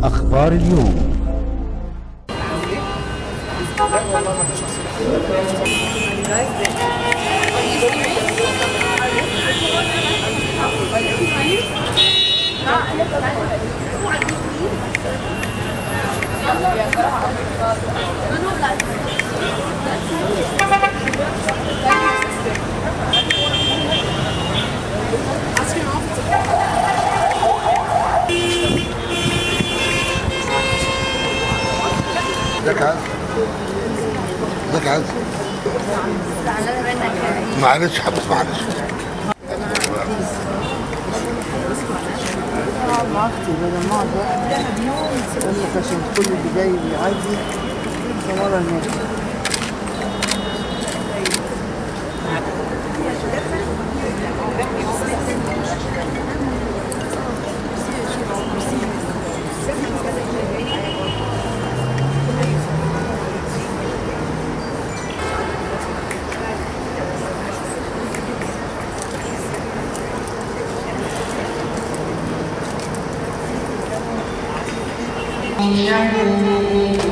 أخبار اليوم ازيك عز ازيك عز معلش حبس معلش مع اختي بدل ما اقعد اقول لك عشان كل اللي جاي بيعدي صورة هناك إنه